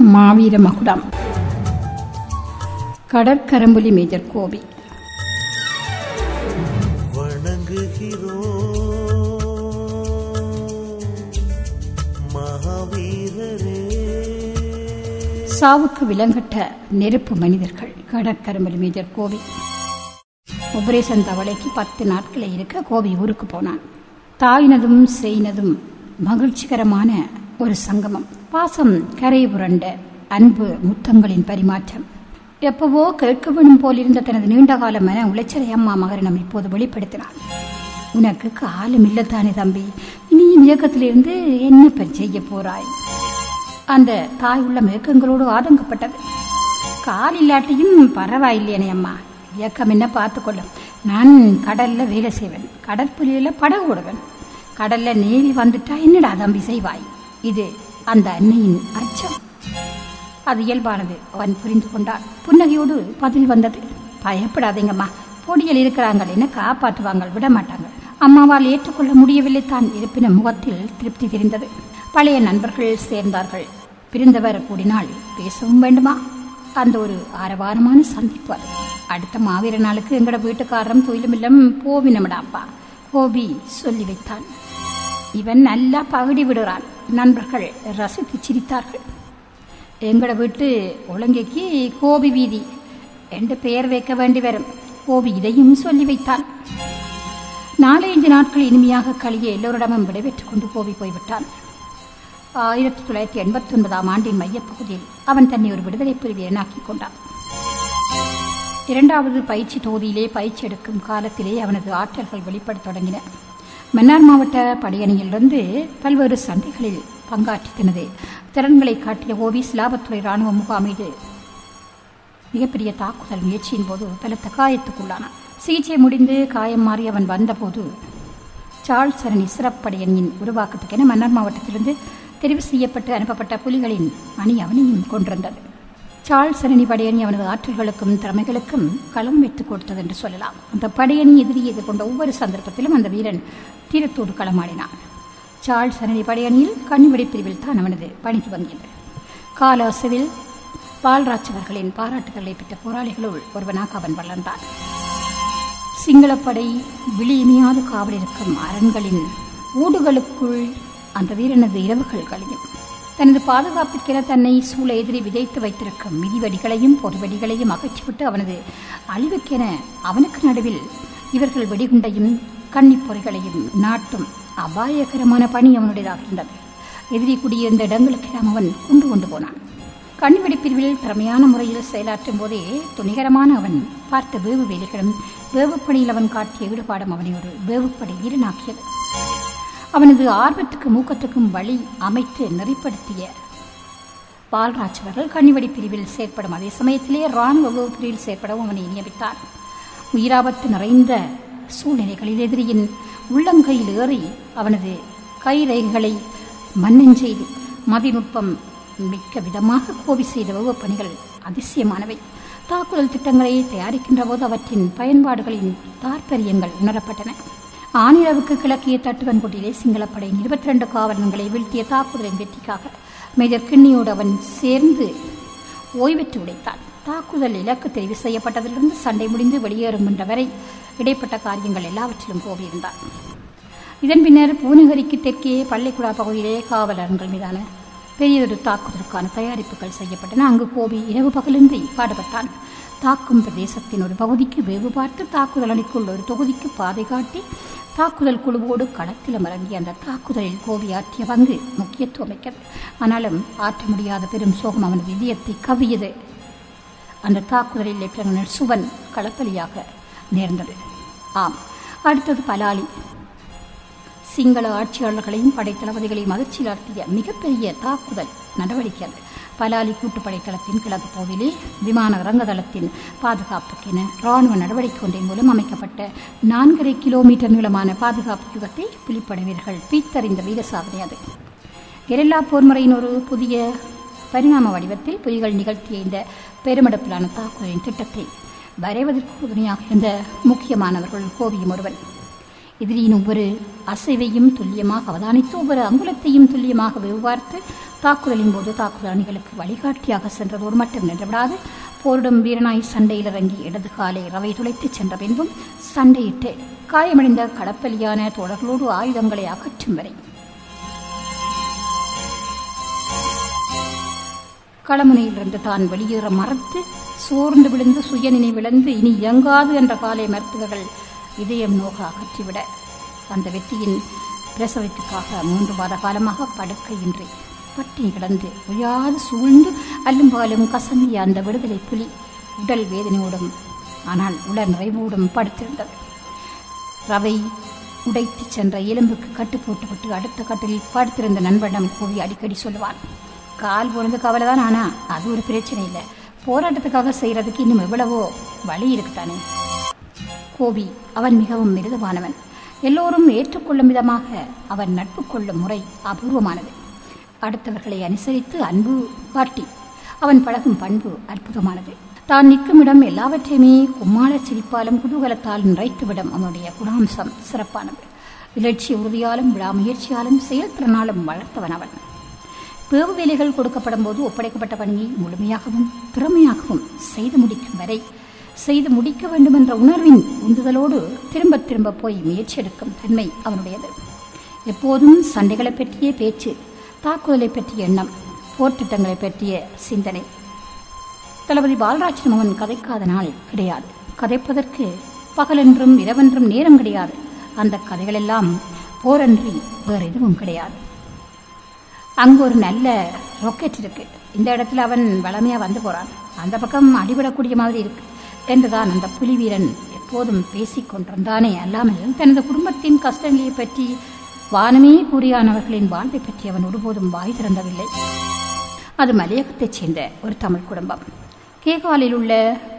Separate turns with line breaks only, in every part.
மாவீர மகுடம் கடற்கரம்புலி மேஜர் கோபி
வணங்குகிறோம் மகாவீரரே
சாவுக்கு விலங்கட்ட நெருப்பு மனிதர்கள் கடற்கரம்புலி மேஜர் கோபி உபரேசன் தவளைக்கு பத்து நாட்களை இருக்க கோபி ஊருக்கு போனான் தாயினதும் செய்னதும் மகிழ்ச்சிகரமான ஒரு சங்கமம் பாசம் கரை புரண்ட அன்பு முத்தங்களின் பரிமாற்றம் எப்பவோ கேட்க வேணும் போலிருந்த தனது நீண்டகால மன உளைச்சலை அம்மா மகரிடம் இப்போது வெளிப்படுத்தினான் உனக்கு காலம் இல்லத்தானே தம்பி இனியும் இயக்கத்திலிருந்து என்ன செய்ய போறாய் அந்த தாய் உள்ள மேக்கங்களோடு ஆதங்கப்பட்டது கால் இல்லாட்டியும் பரவாயில்லையனே அம்மா இயக்கம் என்ன பார்த்துக்கொள்ளும் நான் கடல்ல வேலை செய்வேன் கடற்புலியில படகு ஓடுவேன் கடல்ல நேவி வந்துட்டா என்னடா தம்பி செய்வாய் இது அந்த அன்னையின் அச்சம் அது இயல்பானது அவன் புரிந்து கொண்டான் புன்னகையோடு பதில் வந்தது பயப்படாதீங்கம்மா பொடியில் இருக்கிறாங்கள் என்ன காப்பாற்றுவாங்க விட மாட்டாங்க அம்மாவால் ஏற்றுக்கொள்ள முடியவில்லை தான் இருப்பினும் முகத்தில் திருப்தி தெரிந்தது பழைய நண்பர்கள் சேர்ந்தார்கள் பிரிந்தவர் கூடினால் பேசவும் வேண்டுமா அந்த ஒரு ஆரவாரமான சந்திப்பு அது அடுத்த மாவீர நாளுக்கு எங்கட வீட்டுக்காரரும் தொழிலுமில்லம் போவினமிடாப்பா கோபி சொல்லி வைத்தான் இவன் நல்லா பகுடி விடுறான் நண்பர்கள் ரசித்து சிரித்தார்கள் எங்கட வீட்டு ஒழுங்கைக்கு கோபி வீதி என்று பெயர் வைக்க வேண்டி வரும் கோபி இதையும் சொல்லி வைத்தான் நாலஞ்சு நாட்கள் இனிமையாக கழிய எல்லோரிடமும் விடைபெற்றுக் கொண்டு கோபி போய்விட்டான் ஆயிரத்தி தொள்ளாயிரத்தி எண்பத்தி ஒன்பதாம் ஆண்டின் மையப்பகுதியில் அவன் தன்னை ஒரு விடுதலை பிரிவியனாக்கிக் கொண்டான் இரண்டாவது பயிற்சி தொகுதியிலே பயிற்சி எடுக்கும் காலத்திலே அவனது ஆற்றல்கள் வெளிப்படத் தொடங்கின மன்னார் மாவட்ட படையணியிலிருந்து பல்வேறு சண்டைகளில் பங்காற்றி தனது திறன்களை காட்டிய ஓவி சிலாபத்துறை ராணுவ முகாம் மீது மிகப்பெரிய தாக்குதல் முயற்சியின் போது பலத்த காயத்துக்குள்ளானான் சிகிச்சை முடிந்து காயம் மாறி அவன் வந்தபோது சார்ல்ஸ் சரணி சிறப்படையணியின் உருவாக்கத்துக்கென மன்னார் மாவட்டத்திலிருந்து தெரிவு செய்யப்பட்டு அனுப்பப்பட்ட புலிகளின் அணி அவனையும் கொண்டிருந்தது சார்ல்ஸ் சரணி படையணி அவனது ஆற்றல்களுக்கும் திறமைகளுக்கும் களம் வைத்துக் கொடுத்தது என்று சொல்லலாம் அந்த படையணி எதிரி எதிர்கொண்ட ஒவ்வொரு சந்தர்ப்பத்திலும் அந்த வீரன் தீரத்தோடு களமாடினான் சார்ல்ஸ் சரணி படையணியில் கண்ணிவெடி பிரிவில் தான் அவனது பணி துவங்கியது கால அசைவில் பால்ராஜ் பாராட்டுகளை பெற்ற போராளிகளுள் ஒருவனாக அவன் வளர்ந்தான் சிங்களப்படை விழியமையாது காவலிருக்கும் அரண்களின் ஊடுகளுக்குள் அந்த வீரனது இரவுகள் கழியும் தனது பாதுகாப்பிற்கென தன்னை சூழ எதிரி விதைத்து வைத்திருக்கும் மிதிவடிகளையும் பொறிவடிகளையும் அகற்றிவிட்டு அவனது அழிவுக்கென அவனுக்கு நடுவில் இவர்கள் வெடிகுண்டையும் கன்னிப்பொறிகளையும் நாட்டும் அபாயகரமான பணி அவனுடையதாக இருந்தது எதிரி குடியிருந்த இடங்களுக்கெல்லாம் அவன் கொண்டு கொண்டு போனான் கண்ணிவெடி பிரிவில் திறமையான முறையில் செயலாற்றும் போதே துணிகரமான அவன் பார்த்த வேவு வேலைகளும் வேவுப்பணியில் அவன் காட்டிய ஈடுபாடும் அவனை ஒரு வேவுப்படை வீரனாக்கியது அவனது ஆர்வத்துக்கு மூக்கத்துக்கும் வழி அமைத்து நெறிப்படுத்திய பால்ராஜ் அவர்கள் கண்ணிவெடி பிரிவில் செயற்படும் அதே சமயத்திலே ராணுவ வகுப்பு பிரிவில் செயற்படவும் அவனை நியமித்தார் உயிராபத்து நிறைந்த சூழ்நிலைகளில் எதிரியின் உள்ளங்கையில் ஏறி அவனது கைரேகைகளை மன்னன் செய்து மதிநுட்பம் மிக்க விதமாக கோவி செய்த வகுப்பு பணிகள் அதிசயமானவை தாக்குதல் திட்டங்களை தயாரிக்கின்ற போது அவற்றின் பயன்பாடுகளின் தாற்பயங்கள் உணரப்பட்டன ஆனிரவுக்கு கிழக்கிய தட்டுவன்கோட்டிலே சிங்களப்படையின் இருபத்தி ரெண்டு காவலன்களை வீழ்த்திய தாக்குதலின் வெற்றிக்காக மேஜர் கிண்ணியோடு அவன் சேர்ந்து ஓய்வெற்று உடைத்தான் தாக்குதல் இலக்கு தெரிவு செய்யப்பட்டதிலிருந்து சண்டை முடிந்து வெளியேறும் என்ற வரை இடைப்பட்ட காரியங்கள் எல்லாவற்றிலும் கோவியிருந்தான் இதன் பின்னர் பூநகரிக்கு தெற்கே பள்ளிக்குடா பகுதியிலே காவலர்கள் மீதான பெரியதொரு தாக்குதலுக்கான தயாரிப்புகள் செய்யப்பட்டன அங்கு கோபி இரவு பகலின்றி பாடுபட்டான் தாக்கும் பிரதேசத்தின் ஒரு பகுதிக்கு வேவு பார்த்து தாக்குதல் அணிக்குள் ஒரு தொகுதிக்கு பாதை காட்டி தாக்குதல் குழுவோடு களத்தில் இறங்கிய அந்த தாக்குதலில் கோபி ஆற்றிய பங்கு முக்கியத்துவம் மிக்கது ஆனாலும் ஆற்ற முடியாத பெரும் சோகம் அவனது இதயத்தை கவ்வியது அந்த தாக்குதலில் லெப்டினன்ட் சுவன் களப்பலியாக நேர்ந்தது ஆம் அடுத்தது பலாலி சிங்கள ஆட்சியாளர்களையும் படைத்தளபதிகளையும் அதிர்ச்சியில் ஆழ்த்திய மிகப்பெரிய தாக்குதல் நடவடிக்கை அது பலாலி கூட்டுப்படை தளத்தின் கிழக்கு பகுதியிலே விமான இறங்குதளத்தின் பாதுகாப்புக்கென ராணுவ நடவடிக்கை ஒன்றின் மூலம் அமைக்கப்பட்ட நான்கரை கிலோமீட்டர் நீளமான பாதுகாப்பு யுகத்தை புலிப்படை வீரர்கள் பீத்தறிந்த வீர சாதனை அது கெரில்லா போர்முறையின் ஒரு புதிய பரிணாம வடிவத்தில் புலிகள் நிகழ்த்திய இந்த பெருமடப்பிலான தாக்குதலின் திட்டத்தை வரைவதற்கு உறுதுணையாக இருந்த முக்கியமானவர்கள் கோவியும் ஒருவன் எதிரியின் ஒவ்வொரு அசைவையும் துல்லியமாக அவதானித்து ஒவ்வொரு அங்குலத்தையும் துல்லியமாக வெவ்வார்த்து தாக்குதலின் போது தாக்குதல் அணிகளுக்கு வழிகாட்டியாக சென்றதோடு மட்டும் நின்றுவிடாது போரிடும் வீரனாய் சண்டையில் இறங்கி இடது காலை ரவை துளைத்துச் சென்ற பின்பும் சண்டையிட்டு காயமடைந்த களப்பலியான தோழர்களோடு ஆயுதங்களை அகற்றும் வரை களமுனையிலிருந்து தான் வெளியேற மறுத்து சோர்ந்து விழுந்து சுய நினைவிழந்து இனி இயங்காது என்ற காலை மருத்துவர்கள் இதயம் நோக அகற்றிவிட அந்த வெற்றியின் பிரசவத்துக்காக மூன்று மாத காலமாக படுக்கையின்றி பட்டினி கிடந்து ஒழியாது சூழ்ந்து அல்லும்பாலும் கசங்கிய அந்த விடுதலை புலி உடல் வேதனையோடும் ஆனால் உட நிறைவோடும் படுத்திருந்தது ரவை உடைத்துச் சென்ற எலும்புக்கு கட்டு போட்டுவிட்டு அடுத்த கட்டில் படுத்திருந்த நண்பனிடம் கோவி அடிக்கடி சொல்லுவான் கால் போனது கவலை தான் ஆனா அது ஒரு பிரச்சனை இல்லை போராட்டத்துக்காக செய்யறதுக்கு இன்னும் எவ்வளவோ வழி இருக்குதானே கோபி அவன் மிகவும் மிருதுவானவன் எல்லோரும் ஏற்றுக்கொள்ளும் விதமாக அவன் நட்பு கொள்ளும் முறை அபூர்வமானது அடுத்தவர்களை அனுசரித்து அன்பு காட்டி அவன் பழகும் பண்பு அற்புதமானது தான் நிற்கும் இடம் எல்லாவற்றையுமே கும்மாள சிரிப்பாலும் குதூகலத்தால் நிறைத்துவிடும் அவனுடைய குணாம்சம் சிறப்பானது இலட்சிய உறுதியாலும் விடாமுயற்சியாலும் செயல்திறனாலும் வளர்த்தவன் அவன் பேவு வேலைகள் கொடுக்கப்படும் போது ஒப்படைக்கப்பட்ட பணியை முழுமையாகவும் திறமையாகவும் செய்து முடிக்கும் வரை செய்து முடிக்க வேண்டும் என்ற உணர்வின் உந்துதலோடு திரும்ப திரும்ப போய் முயற்சி எடுக்கும் தன்மை அவனுடையது எப்போதும் சண்டைகளை பற்றிய பேச்சு தாக்குதலை பற்றிய எண்ணம் போர்த்திட்டங்களை பற்றிய சிந்தனை தளபதி பாலராஜன் அவன் கதைக்காத நாள் கிடையாது கதைப்பதற்கு பகலென்றும் இரவென்றும் நேரம் கிடையாது அந்த கதைகளெல்லாம் போரன்றி வேறு எதுவும் கிடையாது அங்கு ஒரு நல்ல ராக்கெட் இருக்கு இந்த இடத்துல அவன் வளமையா வந்து போறான் அந்த பக்கம் அடிபடக்கூடிய மாதிரி இருக்கு என்றுதான் அந்த புலி வீரன் எப்போதும் பேசிக் கொண்டிருந்தானே அல்லாமல் தனது குடும்பத்தின் கஷ்டங்களை பற்றி வானமே கூறியானவர்களின் வாழ்வை பற்றி அவன் ஒருபோதும் வாய் திறந்ததில்லை அது மலையகத்தைச் சேர்ந்த ஒரு தமிழ் குடும்பம் கேகாலில் உள்ள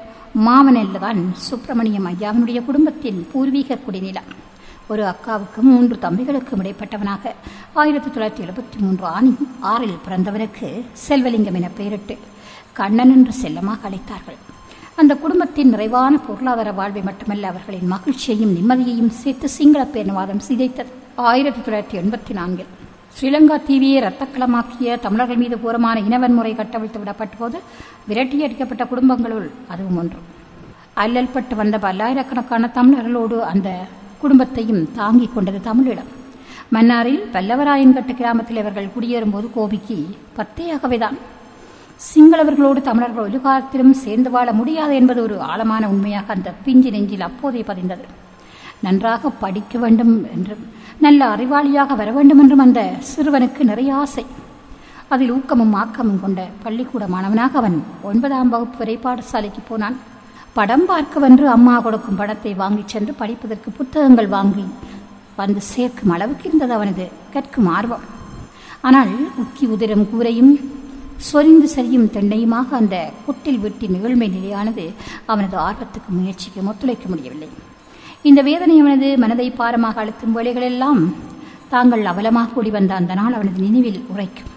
மாவனல்ல தான் சுப்பிரமணியம் ஐயாவினுடைய குடும்பத்தின் பூர்வீக குடிநிலம் ஒரு அக்காவுக்கும் மூன்று தம்பிகளுக்கும் இடைப்பட்டவனாக ஆயிரத்தி தொள்ளாயிரத்தி எழுபத்தி மூன்று ஆணி ஆறில் பிறந்தவனுக்கு செல்வலிங்கம் என பெயரிட்டு கண்ணன் என்று செல்லமாக அழைத்தார்கள் அந்த குடும்பத்தின் நிறைவான பொருளாதார வாழ்வை மட்டுமல்ல அவர்களின் மகிழ்ச்சியையும் நிம்மதியையும் சேர்த்து சிங்கள பேரினவாதம் சிதைத்தது ஆயிரத்தி தொள்ளாயிரத்தி எண்பத்தி நான்கில் ஸ்ரீலங்கா தீவியை ரத்தக்களமாக்கிய தமிழர்கள் மீது கோரமான இனவன்முறை கட்டவிழ்த்து விடப்பட்ட போது விரட்டியடிக்கப்பட்ட குடும்பங்களுள் அதுவும் ஒன்று அல்லல்பட்டு வந்த பல்லாயிரக்கணக்கான தமிழர்களோடு அந்த குடும்பத்தையும் தாங்கிக் கொண்டது தமிழீழம் மன்னாரில் பல்லவராயன்கட்டு கிராமத்தில் இவர்கள் குடியேறும்போது கோபிக்கு பத்தேயாகவேதான் சிங்களவர்களோடு தமிழர்கள் ஒரு காலத்திலும் சேர்ந்து வாழ முடியாது என்பது ஒரு ஆழமான உண்மையாக அந்த பிஞ்சு நெஞ்சில் அப்போதே பதிந்தது நன்றாக படிக்க வேண்டும் என்றும் நல்ல அறிவாளியாக வர வேண்டும் என்றும் அந்த சிறுவனுக்கு நிறைய ஆசை அதில் ஊக்கமும் ஆக்கமும் கொண்ட பள்ளிக்கூட மாணவனாக அவன் ஒன்பதாம் வகுப்பு வரை பாடசாலைக்கு போனான் படம் பார்க்கவென்று அம்மா கொடுக்கும் படத்தை வாங்கிச் சென்று படிப்பதற்கு புத்தகங்கள் வாங்கி வந்து சேர்க்கும் அளவுக்கு இருந்தது அவனது கற்கும் ஆர்வம் ஆனால் உக்கி உதிரும் கூரையும் சொரிந்து சரியும் தென்னையுமாக அந்த குட்டில் வீட்டின் நிகழ்மை நிலையானது அவனது ஆர்வத்துக்கு முயற்சிக்கு ஒத்துழைக்க முடியவில்லை இந்த வேதனை அவனது மனதை பாரமாக அழுத்தும் வேலைகளெல்லாம் தாங்கள் அவலமாக கூடி வந்த அந்த நாள் அவனது நினைவில் உரைக்கும்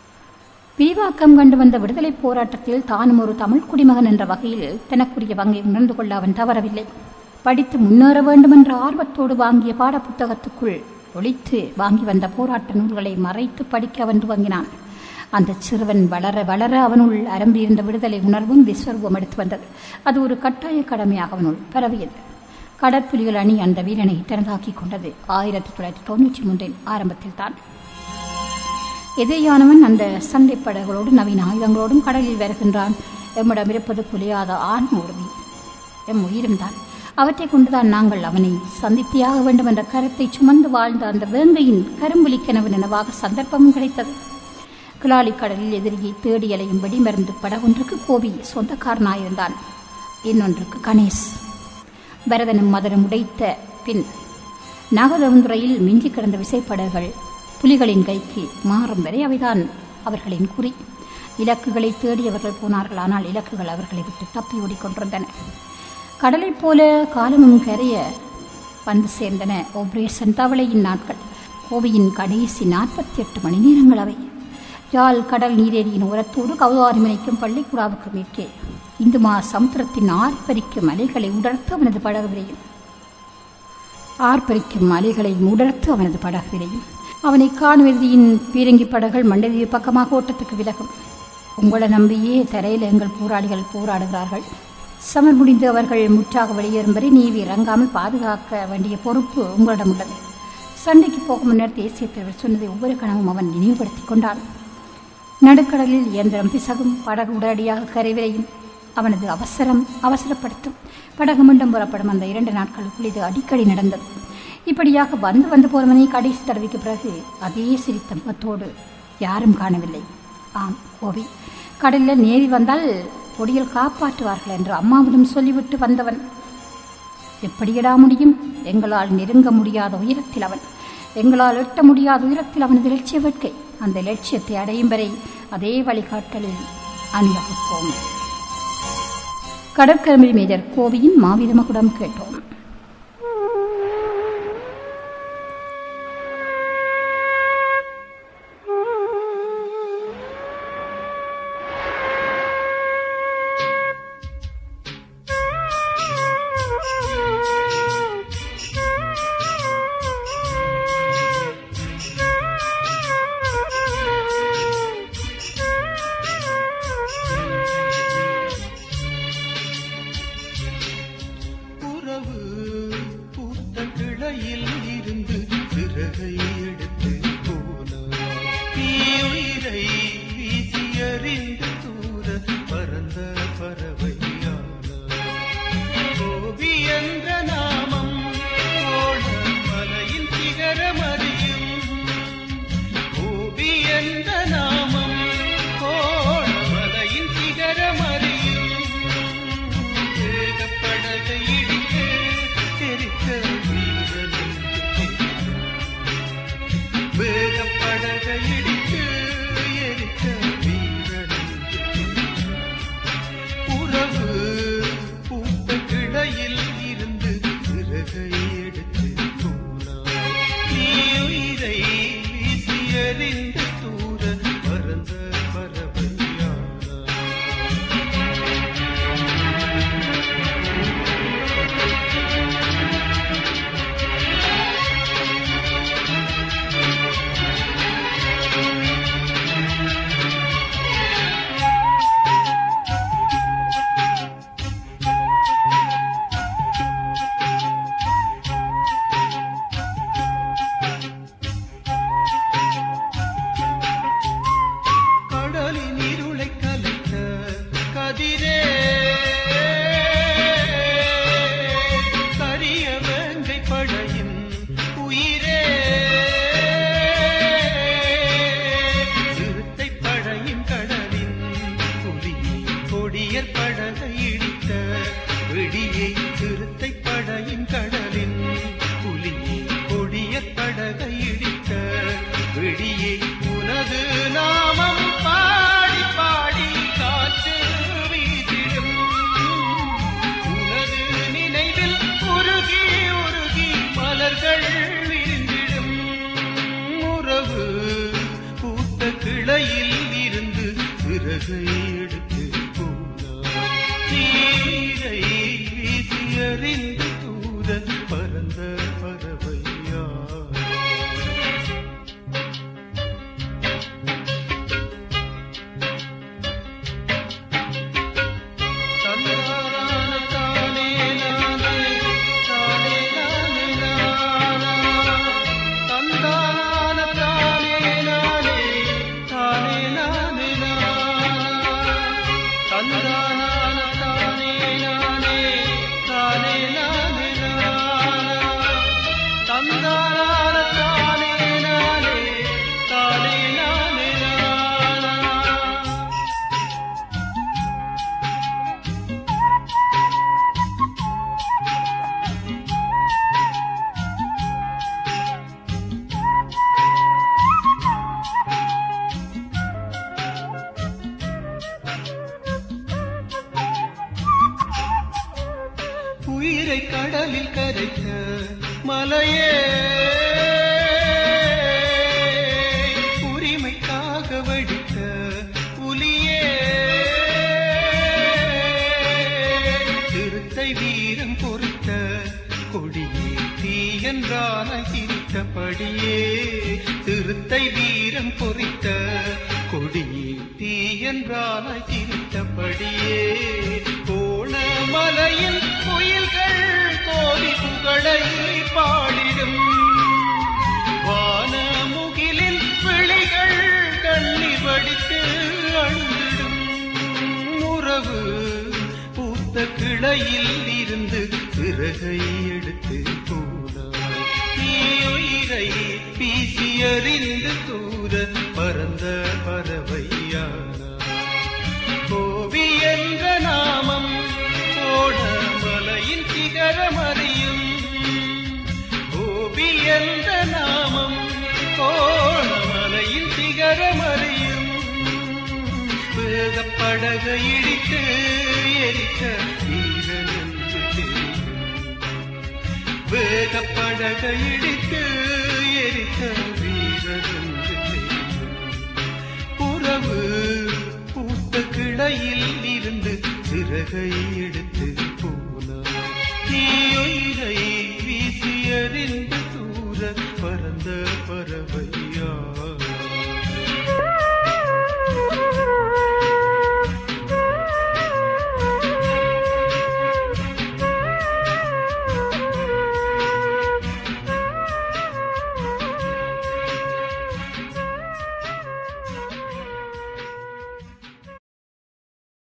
விரிவாக்கம் கண்டு வந்த விடுதலைப் போராட்டத்தில் தானும் ஒரு தமிழ் குடிமகன் என்ற வகையில் தனக்குரிய பங்கை உணர்ந்து கொள்ள அவன் தவறவில்லை படித்து முன்னேற வேண்டும் என்ற ஆர்வத்தோடு வாங்கிய பாடப்புத்தகத்துக்குள் ஒழித்து வாங்கி வந்த போராட்ட நூல்களை மறைத்து படிக்க அவன் துவங்கினான் அந்த சிறுவன் வளர வளர அவனுள் அரம்பியிருந்த விடுதலை உணர்வும் விஸ்வரூபம் எடுத்து வந்தது அது ஒரு கட்டாய கடமையாக அவனுள் பரவியது கடற்புலிகள் அணி அந்த வீரனை தனதாக்கிக் கொண்டது ஆயிரத்தி தொள்ளாயிரத்தி தொண்ணூற்றி மூன்றின் ஆரம்பத்தில் தான் எதிரியானவன் அந்த சண்டை படகளோடு நவீன ஆயுதங்களோடும் கடலில் வருகின்றான் எம்மிடம் இருப்பது புலியாத ஆண் உறுதி எம் உயிரும் தான் அவற்றை கொண்டுதான் நாங்கள் அவனை சந்தித்தியாக வேண்டும் என்ற கருத்தை சுமந்து வாழ்ந்த அந்த வேங்கையின் கரும்புலி கனவு நினைவாக சந்தர்ப்பமும் கிடைத்தது கிளாலி கடலில் எதிரியை தேடி அலையும் வெடிமருந்து படகொன்றுக்கு கோபி சொந்தக்காரனாயிருந்தான் இன்னொன்றுக்கு கணேஷ் பரதனும் மதனும் உடைத்த பின் நாகதவுந்துறையில் மிஞ்சி கிடந்த விசைப்படகுகள் புலிகளின் கைக்கு மாறும் வரை அவைதான் அவர்களின் குறி இலக்குகளை தேடி அவர்கள் போனார்கள் ஆனால் இலக்குகள் அவர்களை விட்டு தப்பி ஓடிக்கொண்டிருந்தன கடலைப் போல காலமும் கரைய வந்து சேர்ந்தன ஆபரேஷன் தவளையின் நாட்கள் கோவையின் கடைசி நாற்பத்தி எட்டு மணி நேரங்கள் அவை யாழ் கடல் நீரேரியின் உரத்தோடு கௌதாரிமனைக்கும் பள்ளிக்குடாவுக்கு மேற்கே இந்துமா சமுத்திரத்தின் ஆர்ப்பரிக்கும் அலைகளை உடர்த்து அவனது படகு விரையும் ஆர்ப்பரிக்கும் அலைகளை முடர்த்து அவனது படகு விரையும் அவனை காணுவதியின் பீரங்கி படகுகள் மண்டதீவு பக்கமாக ஓட்டத்துக்கு விலகும் உங்களை நம்பியே தரையில் எங்கள் போராளிகள் போராடுகிறார்கள் சமர் முடிந்து அவர்கள் முற்றாக வெளியேறும் வரை நீவி இறங்காமல் பாதுகாக்க வேண்டிய பொறுப்பு உங்களிடம் உள்ளது சண்டைக்கு போகும் முன்னர் தேசிய தலைவர் சொன்னதை ஒவ்வொரு கணமும் அவன் நினைவுபடுத்திக் கொண்டான் நடுக்கடலில் இயந்திரம் பிசகும் படகு உடனடியாக கரைவிரையும் அவனது அவசரம் அவசரப்படுத்தும் படகு மீண்டும் புறப்படும் அந்த இரண்டு நாட்களுக்குள் இது அடிக்கடி நடந்தது இப்படியாக வந்து வந்து போறவனை கடைசி தடவைக்கு பிறகு அதே சிரித்த முகத்தோடு யாரும் காணவில்லை ஆம் கோவி கடலில் நேவி வந்தால் பொடியில் காப்பாற்றுவார்கள் என்று அம்மாவிடம் சொல்லிவிட்டு வந்தவன் எப்படியடா முடியும் எங்களால் நெருங்க முடியாத உயரத்தில் அவன் எங்களால் எட்ட முடியாத உயரத்தில் அவனது லட்சிய வேட்கை அந்த லட்சியத்தை அடையும் வரை அதே வழிகாட்டலில் அணிவகுப்போம் கடற்கரை மேஜர் கோவியின் மாவீர மகுடம் கேட்டோம்
உறவு பூத்த கிளையில் இருந்து சிறகை எடுத்து போனார் நீ உயிரை வீசி அறிந்து தூர பறந்த பறவையானார் கோபி என்ற நாமம் ஓட மலையின் சிகரம் அறியும் கோபி என்ற நாமம் கோட மலையின் சிகரம் அறியும் வேகப்படகை இடிக்க தெரிக்க வீரனும் வேகப்படகை இடிக்க எரிக்க வீரனும் உறவு பூத்த கிளையில் இருந்து சிறகை எடுத்து போனார் நீ உயிரை வீசி எறிந்து தூர பறந்த பறவையானார் கடலின் இருளை கலைத்த கதிரே கரிய வேங்கை படையின் உயிரே சிறுத்தை படையின் கடலின் புலியை கொடியர் படகை இடித்த வெடியை சிறுத்தை படையின் கடலின் புலியை கொடியர் படகை இடித்த வெடியை உனது நாமம் பாடி பாடி காற்று வீசிடும் உனது நினைவில் உருகி உருகி மலர்கள் விரிந்திடும் உறவு பூத்த கிளையில் இருந்து சிறகை எடுத்து போனார் நீரை வீசி அறிந்து தூர பறந்த பறவையார் தன்னாரான தானே நானே தானே நானே நானா தந்தான தானே நானே தானே நானே நானா தந்தான தானே நானே தானே நானே நானா தந்தான தானே நானே தானே நானே நானா உயிரை கடலில் கரைத்த மலையே உரிமைக்காக வடித்த புலியே சிறுத்தை வீரம் பொறுத்த கொடியே தீயன் என்றானாய் சிரித்தபடியே திருத்தை வீரம் பொறித்த கொடியே தீ என்றானாய் சிரித்தபடியே கோணமலையில் குயில்கள் கோடி புகழை பாடிடும் வானமுகிலில் விழிகள் கண்ணீர் வடித்து அழுந்திடும் உறவு பூத்த கிளையில் இருந்து சிறகை எடுத்து போனாய் நீ உயிரை வீசி எறிந்து தூர பறந்த பறவையானாய் கோவி என்ற நாமம் ஓட மலையின் சிகரம் அறியும் கோபி என்ற நாமம் கோணமலையின் சிகரம் அறியும் வேகப்படக இடித்து எரித்த வீரன் என்று தெரியும் வேகப்படக இடித்து எரித்த வீரன் என்று தெரியும் உறவு பூத்த கிளையில் இருந்து சிறகை எடுத்து போனார் நீ உயிரை வீசி எறிந்து தூர பறந்த பறவையா